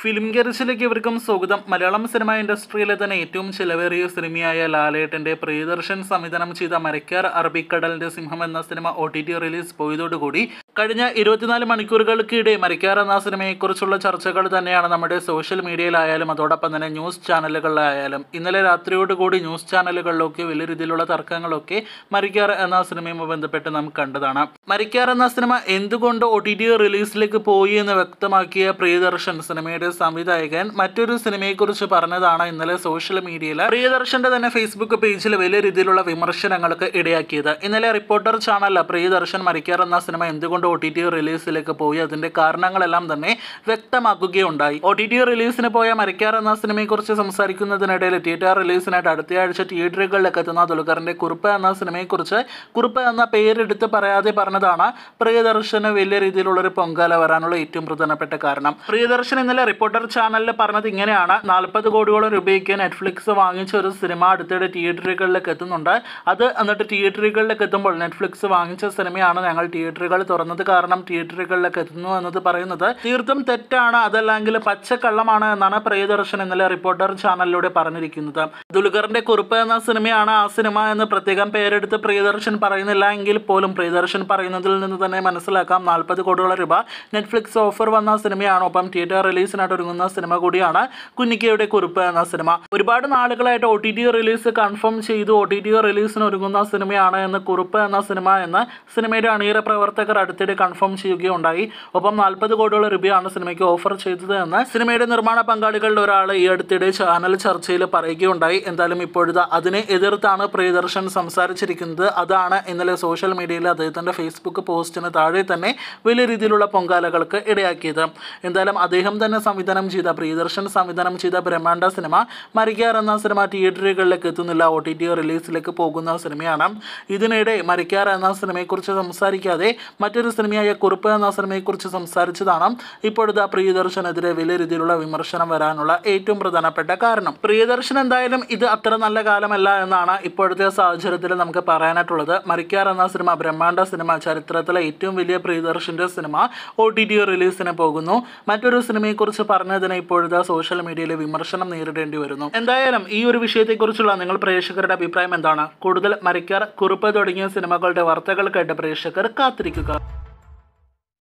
film ഗരിച്ചിലേക്ക് ഇവർക്കും സ്വാഗതം Malayalam cinema ഇൻഡസ്ട്രിയിലെ തന്നെ ഏറ്റവും ചിലവേറിയ സിനിമയായ ലാലേട്ടന്റെ പ്രിയദർശൻ സംവിധാനം ചെയ്ത മരക്കാർ അറബിക്കടലിന്റെ സിംഹം എന്ന സിനിമ ഒ ടി ടി റിലീസ് പോയതോടുകൂടി കഴിഞ്ഞ ഇരുപത്തിനാല് മണിക്കൂറുകൾക്കിടെ മരക്കാർ എന്ന സിനിമയെക്കുറിച്ചുള്ള ചർച്ചകൾ തന്നെയാണ് നമ്മുടെ സോഷ്യൽ മീഡിയയിലായാലും അതോടൊപ്പം തന്നെ ന്യൂസ് ചാനലുകളിലായാലും ഇന്നലെ രാത്രിയോടുകൂടി ന്യൂസ് ചാനലുകളിലൊക്കെ വലിയ രീതിയിലുള്ള തർക്കങ്ങളൊക്കെ മരിക്കാർ എന്ന സിനിമയുമായി ബന്ധപ്പെട്ട് നാം കണ്ടതാണ് മരിക്കാർ എന്ന സിനിമ എന്തുകൊണ്ട് ഒ ടി ടി റിലീസിലേക്ക് പോയി എന്ന് വ്യക്തമാക്കിയ പ്രിയദർശൻ സിനിമയുടെ സംവിധായകൻ മറ്റൊരു സിനിമയെക്കുറിച്ച് പറഞ്ഞതാണ് ഇന്നലെ സോഷ്യൽ മീഡിയയിൽ പ്രിയദർശന്റെ തന്നെ ഫേസ്ബുക്ക് പേജിൽ വലിയ രീതിയിലുള്ള വിമർശനങ്ങൾക്ക് ഇടയാക്കിയത് ഇന്നലെ റിപ്പോർട്ടർ ചാനലിൽ പ്രിയദർശൻ മരിക്കാർ എന്ന സിനിമ എന്തുകൊണ്ട് ഒ ടി ടി റിലീസിലേക്ക് പോയി അതിന്റെ കാരണങ്ങളെല്ലാം തന്നെ വ്യക്തമാക്കുകയുണ്ടായി ഒ ടി ടി റിലീസിന് പോയ മരിക്കാർ എന്ന സിനിമയെക്കുറിച്ച് സംസാരിക്കുന്നതിനിടയിൽ തിയേറ്റർ റിലീസിനായിട്ട് അടുത്തയാഴ്ച തിയേറ്ററുകളിലേക്ക് എത്തുന്ന ദുൽഖറിന്റെ കുറിപ്പ് എന്ന സിനിമയെക്കുറിച്ച് കുറിപ്പ് എന്ന പേരെടുത്ത് പറയാതെ പറഞ്ഞതാണ് പ്രിയദർശന് വലിയ രീതിയിലുള്ള ഒരു പൊങ്കാല വരാനുള്ള ഏറ്റവും പ്രധാനപ്പെട്ട കാരണം പ്രിയദർശൻ ഇന്നലെ റിപ്പോർട്ടർ ചാനലിൽ പറഞ്ഞത് ഇങ്ങനെയാണ് നാൽപ്പത് കോടിയോളം രൂപയ്ക്ക് നെറ്റ്ഫ്ലിക്സ് വാങ്ങിച്ച ഒരു സിനിമ അടുത്തിടെ തിയേറ്ററുകളിലേക്ക് എത്തുന്നുണ്ട് അത് എന്നിട്ട് തിയേറ്ററുകളിലേക്ക് എത്തുമ്പോൾ നെറ്റ്ഫ്ലിക്സ് വാങ്ങിച്ച സിനിമയാണ് ഞങ്ങൾ തിയേറ്ററുകൾ തുറന്നത് കാരണം തിയേറ്ററുകളിലേക്ക് എത്തുന്നു എന്നത് പറയുന്നത് തീർത്തും തെറ്റാണ് അതല്ലെങ്കിൽ പച്ചക്കള്ളമാണ് എന്നാണ് പ്രിയദർശൻ ഇന്നലെ റിപ്പോർട്ടർ ചാനലിലൂടെ പറഞ്ഞിരിക്കുന്നത് ദുൽഖറിന്റെ കുറിപ്പ് എന്ന സിനിമയാണ് ആ സിനിമ എന്ന് പ്രത്യേകം പേരെടുത്ത് പ്രിയദർശൻ പറയുന്നില്ല എങ്കിൽ പോലും പ്രിയദർശൻ പറയുന്നതിൽ നിന്ന് തന്നെ മനസ്സിലാക്കാം നാൽപ്പത് കോടിയോളം രൂപ നെറ്റ്ഫ്ലിക്സ് ഓഫർ വന്ന സിനിമയാണ് ഒപ്പം തിയേറ്റർ റിലീസിനായിട്ട് ഒരുങ്ങുന്ന സിനിമ കൂടിയാണ് കുഞ്ഞിക്കയുടെ കുറിപ്പ് എന്ന സിനിമ ഒരുപാട് നാളുകളായിട്ട് O T T release confirm ചെയ്തു ഒ ടി ടി റിലീസിന് ഒരുങ്ങുന്ന സിനിമയാണ് എന്ന് കുറിപ്പ് എന്ന സിനിമ എന്ന് സിനിമയുടെ അണിയറ പ്രവർത്തകർ അടുത്തിടെ കൺഫേം ചെയ്യുകയുണ്ടായി ഒപ്പം നാൽപ്പത് കോടിയോളം രൂപയാണ് സിനിമയ്ക്ക് ഓഫർ ചെയ്തത് എന്ന് സിനിമയുടെ നിർമ്മാണ പങ്കാളികളിൽ ഒരാൾ ഈ അടുത്തിടെ ചാനൽ ചർച്ചയിൽ പറയുകയുണ്ടായി എന്തായാലും ഇപ്പോഴത്തെ അതിനെ എതിർത്താണ് പ്രിയദർശൻ സംസാരിച്ചിരിക്കുന്നത് അതാണ് ഇന്നലെ സോഷ്യൽ മീഡിയയിൽ അദ്ദേഹത്തിൻ്റെ ഫേസ്ബുക്ക് പോസ്റ്റിന് താഴെ തന്നെ വലിയ രീതിയിലുള്ള പൊങ്കാലകൾക്ക് ഇടയാക്കിയത് എന്തായാലും അദ്ദേഹം തന്നെ സംവിധാനം ചെയ്ത പ്രിയദർശൻ സംവിധാനം ചെയ്ത ബ്രഹ്മാണ്ഡ സിനിമ മരിക്കാർ എന്ന സിനിമ തിയേറ്ററുകളിലേക്ക് എത്തുന്നില്ല ഒ ടി ടി റിലീസിലേക്ക് പോകുന്ന സിനിമയാണ് ഇതിനിടെ മരിക്കാർ എന്ന സിനിമയെക്കുറിച്ച് സംസാരിക്കാതെ മറ്റൊരു സിനിമയായ കുറിപ്പ് എന്ന സിനിമയെക്കുറിച്ച് സംസാരിച്ചതാണ് ഇപ്പോഴത്തെ പ്രിയദർശനെതിരെ വലിയ രീതിയിലുള്ള വിമർശനം വരാനുള്ള ഏറ്റവും പ്രധാനപ്പെട്ട കാരണം പ്രിയദർശൻ എന്തായാലും ഇത് അത്ര നല്ല കാലമല്ല എന്നാണ് ഇപ്പോഴത്തെ സാഹചര്യത്തിൽ നമുക്ക് പറയാനായിട്ടുള്ളത് മരിക്കാർ എന്ന സിനിമ ബ്രഹ്മാണ്ഡ സിനിമ ചരിത്രത്തിലെ ഏറ്റവും വലിയ പ്രിയദർശന്റെ സിനിമ ഒ ടി ടി റിലീസിന് പോകുന്നു മറ്റൊരു സിനിമയെക്കുറിച്ച് പറഞ്ഞതിന് ഇപ്പോഴത്തെ സോഷ്യൽ മീഡിയയിൽ വിമർശനം നേരിടേണ്ടി വരുന്നു എന്തായാലും ഈ ഒരു വിഷയത്തെക്കുറിച്ചുള്ള നിങ്ങൾ പ്രേക്ഷകരുടെ അഭിപ്രായം എന്താണ് കൂടുതൽ മരിക്കാർ കുറിപ്പ് തുടങ്ങിയ സിനിമകളുടെ വാർത്തകൾക്കായിട്ട് പ്രേക്ഷകർ കാത്തിരിക്കുക